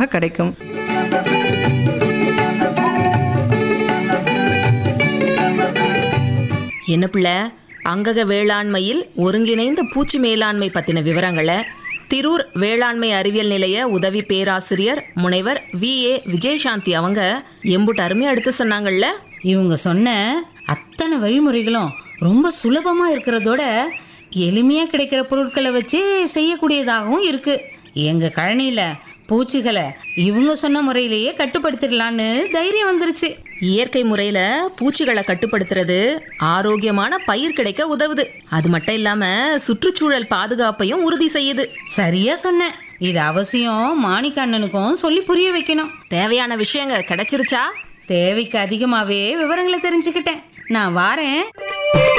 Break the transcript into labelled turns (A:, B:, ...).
A: சுலபமாக கிடைக்கும்
B: என்ன பிள்ளை அங்கக வேளாண்மையில் ஒருங்கிணைந்த பூச்சி மேலாண்மை பத்தின விவரங்களை திரூர் வேளாண்மை அறிவியல் நிலைய உதவி பேராசிரியர் முனைவர் வி ஏ விஜயசாந்தி அவங்க எம்புட்டு அருமையா எடுத்து சொன்னாங்கல்ல
C: இவங்க சொன்ன அத்தனை வழிமுறைகளும் ரொம்ப சுலபமா இருக்கிறதோட எளிமையா கிடைக்கிற பொருட்களை வச்சு செய்யக்கூடியதாகவும் இருக்கு எங்க கழனியில பூச்சிகளை இவங்க சொன்ன முறையிலேயே கட்டுப்படுத்திடலான்னு தைரியம் வந்துருச்சு
B: இயற்கை முறையில பூச்சிகளை கட்டுப்படுத்துறது ஆரோக்கியமான பயிர் கிடைக்க உதவுது அது மட்டும் இல்லாம சுற்றுச்சூழல் பாதுகாப்பையும் உறுதி செய்யுது
C: சரியா சொன்ன இது அவசியம் மாணிக்க அண்ணனுக்கும் சொல்லி புரிய வைக்கணும்
B: தேவையான விஷயங்க கிடைச்சிருச்சா
C: தேவைக்கு அதிகமாவே விவரங்களை தெரிஞ்சுக்கிட்டேன் நான் வாரேன்